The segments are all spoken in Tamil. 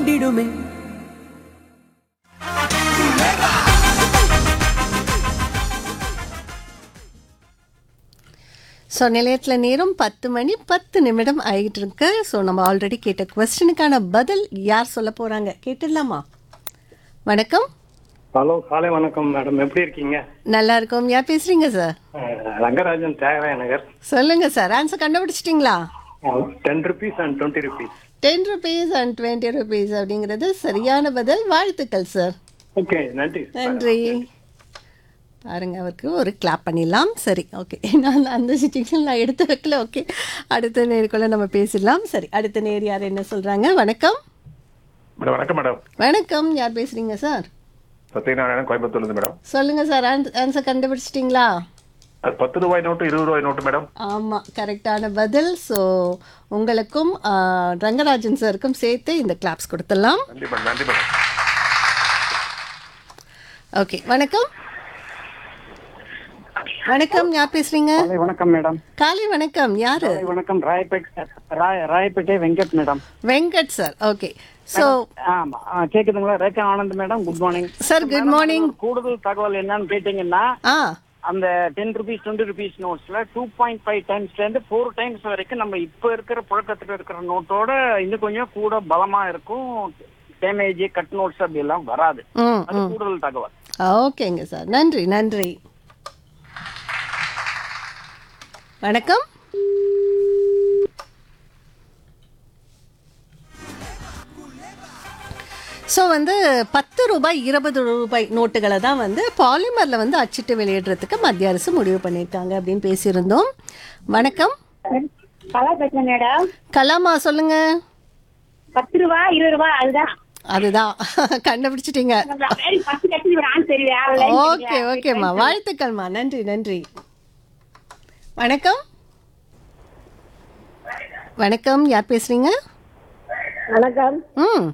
தூண்டிடுமே ஸோ நிலையத்தில் நேரம் பத்து மணி பத்து நிமிடம் ஆகிட்டு இருக்கு ஸோ நம்ம ஆல்ரெடி கேட்ட கொஸ்டினுக்கான பதில் யார் சொல்ல போகிறாங்க கேட்டுடலாமா வணக்கம் ஹலோ காலை வணக்கம் மேடம் எப்படி இருக்கீங்க நல்லா இருக்கோம் யார் பேசுகிறீங்க சார் அஹ், ரங்கராஜன் தியாகராய நகர் சொல்லுங்கள் சார் ஆன்சர் கண்டுபிடிச்சிட்டிங்களா ten rupees and twenty rupees ten rupees and twenty rupees அப்படிங்கிறது சரியான பதில் வாழ்த்துக்கள் சார் ஓகே நன்றி நன்றி பாருங்க அவருக்கு ஒரு கிளாப் பண்ணிடலாம் சரி ஓகே நான் அந்த சுச்சுவேஷன் நான் எடுத்து வைக்கல ஓகே அடுத்த நேருக்குள்ள நம்ம பேசிடலாம் சரி அடுத்த நேர் யார் என்ன சொல்கிறாங்க வணக்கம் மேடம் வணக்கம் மேடம் வணக்கம் யார் பேசுறீங்க சார் சத்யநாராயணன் கோயம்புத்தூர்லேருந்து மேடம் சொல்லுங்க சார் ஆன்சர் கண்டுபிடிச்சிட்டிங்களா அது பத்து ரூபாய் நோட்டு இருபது ரூபாய் நோட்டு மேடம் ஆமாம் கரெக்டான பதில் ஸோ உங்களுக்கும் ஆ, ரங்கராஜன் சாருக்கும் சேர்த்து இந்த கிளாப்ஸ் கொடுத்துடலாம் நன்றி மேடம் நன்றி மேடம் ஓகே வணக்கம் வணக்கம் யார் பேசுறீங்க காலை வணக்கம் மேடம் காலை வணக்கம் யாரு காலை வணக்கம் ராயப்பேட் ராய Royapettah Venkat madam Venkat sir okay so ஆமா ஆ, கேக்குதுங்களா Rekha Anand madam good morning sir good morning கூடுதல் தகவல் என்னன்னு கேட்டீங்கன்னா ஆ அந்த டென் ருபீஸ் டுவெண்ட்டி ருபீஸ் நோட்ஸ்ல டூ பாயிண்ட் ஃபைவ் டைம்ஸ்ல இருந்து ஃபோர் டைம்ஸ் வரைக்கும் நம்ம இப்ப இருக்கிற புழக்கத்துல இருக்கிற நோட்டோட இன்னும் கொஞ்சம் கூட பலமா இருக்கும் டேமேஜ் கட் நோட்ஸ் அப்படி எல்லாம் வராது ம் அது ம் கூடுதல் தகவல் ஓகேங்க சார் நன்றி நன்றி வணக்கம் ஸோ வந்து பத்து ரூபாய் இருபது ரூபாய் நோட்டுகளை தான் வந்து பாலிமரில் வந்து அச்சிட்டு வெளியிடுறதுக்கு மத்திய அரசு முடிவு பண்ணியிருக்காங்க அப்படின்னு பேசியிருந்தோம் வணக்கம் கலா பேசுறேன் மேடம் கலாமா சொல்லுங்க பத்து ரூபா இருபது ரூபா அதுதான் அதுதான் கண்டுபிடிச்சிட்டீங்க ஃபர்ஸ்ட் கட்சி ஒரு ஆண் தெரியும் வேற line ஓகே தெரியல. ஓகேம்மா வாழ்த்துக்கள்மா நன்றி நன்றி வணக்கம் வணக்கம் யார் பேசுறீங்க வணக்கம் ம்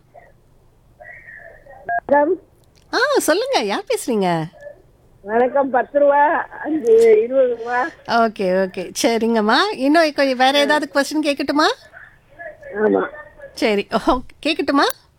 வணக்கம் ஆ சொல்லுங்க யார் பேசுறீங்க வணக்கம் பத்து ரூபா அஞ்சு இருபது ரூபா ஓகே ஓகே சரிங்கம்மா இன்னும் கொஞ்சம் வேற ஏதாவது கொஸ்டின் கேட்கட்டுமா ஆமா சரி ஓ கேட்கட்டுமா